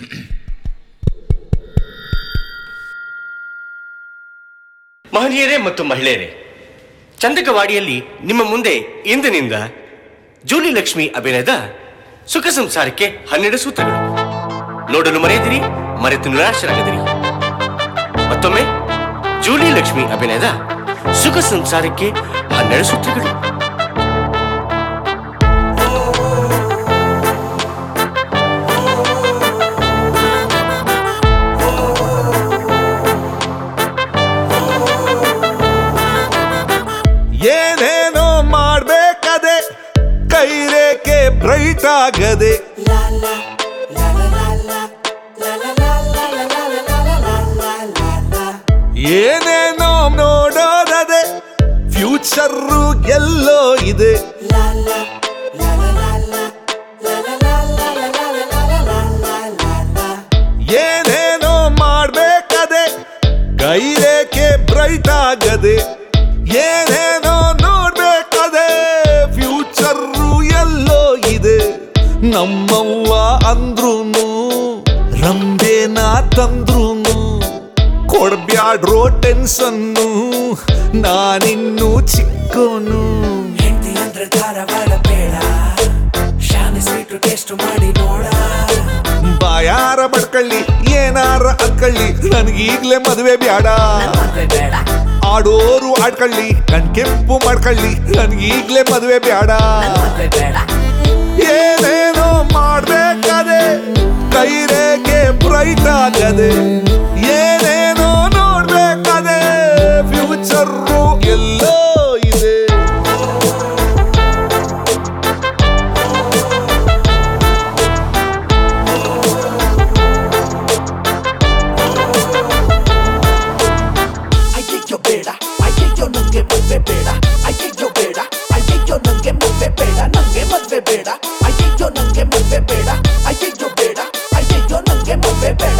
ಮಹನೀಯರೇ ಮತ್ತು ಮಹಿಳೆಯರೇ ಚಂದಕವಾಡಿಯಲ್ಲಿ ನಿಮ್ಮ ಮುಂದೆ ಇಂದಿನಿಂದ ಜೂಲಿ ಲಕ್ಷ್ಮಿ ಅಭಿನಯದ ಸುಖ ಸಂಸಾರಕ್ಕೆ ಹನ್ನೆರಡು ಸೂತ್ರಗಳು ನೋಡಲು ಮರೆಯದಿರಿ ಮರೆತು ನಿರಾಶರಾಗದಿರಿ ಮತ್ತೊಮ್ಮೆ ಜೂಲಿ ಲಕ್ಷ್ಮಿ ಅಭಿನಯದ ಸುಖ ಸಂಸಾರಕ್ಕೆ ಹನ್ನೆರಡು ಸೂತ್ರಗಳು ಏನೇನೋ ಮಾಡ್ಬೇಕದೆ ಕೈ ರೇಖೆ ಬ್ರೈಟ್ ಆಗದೆ ಏನೇನೋ ನೋಡೋದದೆ ಫ್ಯೂಚರು ಎಲ್ಲೋ ಇದೆ ಏನೇನೋ ಮಾಡ್ಬೇಕದೆ ಕೈ ರೇಖೆ ಬ್ರೈಟ್ ಆಗದೆ ಏನೇನೋ ನೋಡ್ಬೇಕದೆ ಫ್ಯೂಚರು ಎಲ್ಲೋ ಇದೆ ನಮ್ಮವ್ವ ಅಂದ್ರೂನು ರಂಬೇನ ತಂದ್ರೂನು ಕೊಡ್ಬ್ಯಾಡ್ರೋ ಟೆನ್ಸನ್ನು ನಾನಿನ್ನು ಚಿಕ್ಕೋನು ಹೆಂಡತಿ ಅಂದ್ರೆ ಧಾರವಾಡ ಬೇಡ ಶಾನೆ ಸ್ವೀಟು ಟೇಸ್ಟ್ ಮಾಡಿ ನೋಡ ಬಾಯಾರ ಬಡ್ಕಳ್ಳಿ ಏನಾರ ಅನ್ಕಳ್ಳಿ ನನ್ಗೀಗ್ಲೇ ಮದುವೆ ಬ್ಯಾಡ ಮದ್ವೆ ಬೇಡ ಆಡೋರು ಆಡ್ಕಳ್ಳಿ ಕಣ್ ಕೆಂಪು ಮಾಡ್ಕಳ್ಳಿ ನನ್ಗೀಗ್ಲೇ ಮದುವೆ ಬ್ಯಾಡ ಮದ್ವೆ ಬೇಡ ಏನೇನೋ ಮಾಡ್ಬೇಕಾದೆ ಕೈ ರೇಖೆ ಬ್ರೈಟ್ ಆಗದೆ ಏನೇನೋ ನೋಡ್ಬೇಕಾದೆ ಫ್ಯೂಚರು ಎಲ್ಲೋ ಇದೆ ಅಯ್ಯಯ್ಯೋ ಬೇಡ ಅಯ್ಯಯ್ಯೋ ನಂಗೆ ಮದ್ವೆ ಬೇಡ ಅಯ್ಯಯ್ಯೋ ಬೇಡ ಅಯ್ಯಯ್ಯೋ ನಂಗೆ ಮದ್ವೆ ಬೇಡ ನಂಗೆ ಮದ್ವೆ ಬೇಡ ಅಯ್ಯಯ್ಯೋ ನಂಗೆ ಮದ್ವೆ ಬೇಡ ಅಯ್ಯಯ್ಯೋ ಬೇಡ ಅಯ್ಯಯ್ಯೋ ನಂಗೆ ಮದ್ವೆ ಬೇಡ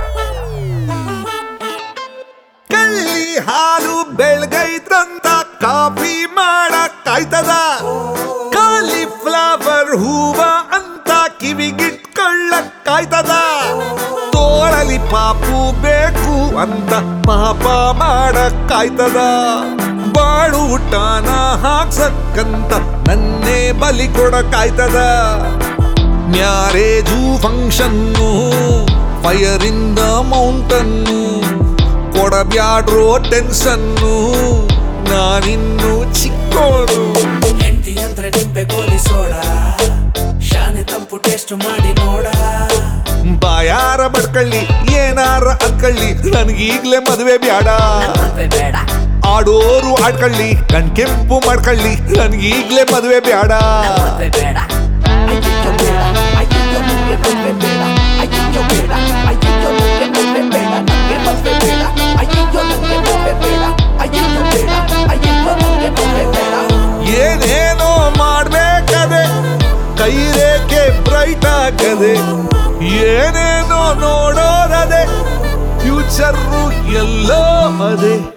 ಕಳ್ಳಿ ಹಾಲು ಬೆಳ್ಗೈತ್ರಂತ ಕಾಫಿ ಮಾಡಕ್ಕಾಯ್ತದ ಕಾಲಿಫ್ಲವರ್ ಹೂವ ಅಂತ ಕಿವಿಗಿಟ್ಕೊಳ್ಳಕ್ಕಾಯ್ತದ ತೋಳಲಿ ಪಾಪು ಬೇಕು ಅಂತ ಪಾಪ ಮಾಡಕ್ಕಾಯ್ತದ ಬಾಳು ಊಟನ ಹಾಕ್ಸಕ್ಕಂತ ನನ್ನೇ ಬಲಿ ಕೊಡಕ್ಕಾಯ್ತದ marriage function fire in the mountain ಕೊಡಬ್ಯಾಡ್ರೋ ಟೆನ್ಸನ್ನು ನಾನಿನ್ನು ಚಿಕ್ಕೋನು ಹೆಂಡತಿ ಅಂದ್ರೆ ನಿಂಬೆ ಗೋಲಿ ಸೋಡ ಶಾನೆ ತಂಪು ಟೇಸ್ಟ್ ಮಾಡಿ ನೋಡ ಬಾಯಾರ ಬಡ್ಕಳ್ಳಿ ಏನಾರ ಅನ್ಕಳ್ಳಿ ನನ್ಗೀಗ್ಲೇ ಮದುವೆ ಬ್ಯಾಡ ಮದ್ವೆ ಬೇಡ ಆಡೋರು ಆಡ್ಕಳ್ಳಿ ಕಣ್ ಕೆಂಪು ಮಾಡ್ಕಳ್ಳಿ ನನ್ಗೀಗ್ಲೇ ಮದುವೆ ಬ್ಯಾಡ ಮದ್ವೆ ಬೇಡ ಅಯ್ಯಯ್ಯೋ ಬೇಡ ಅಯ್ಯಯ್ಯೋ ನಂಗೆ ಮದ್ವೆ ಬೇಡ ಅಯ್ಯಯ್ಯೋ ಬೇಡ ಅಯ್ಯಯ್ಯೋ ನಂಗೆ ಮದ್ವೆ ಬೇಡ ನಂಗೆ ಮದ್ವೆ ಬೇಡ ಅಯ್ಯಯ್ಯೋ ನಂಗೆ ಮದ್ವೆ ಬೇಡ ಅಯ್ಯಯ್ಯೋ ಬೇಡ ಅಯ್ಯಯ್ಯೋ ನಂಗೆ ಮದ್ವೆ ಬೇಡ ಏನೇನೋ ಮಾಡ್ಬೇಕದೆ ಕೈ ರೇಖೆ ಬ್ರೈಟ್ ಆಗದೆ ಏನೇನೋ ನೋಡೋದದೆ ಫ್ಯೂಚರ್ ಎಲ್ಲೋ ಅದೇ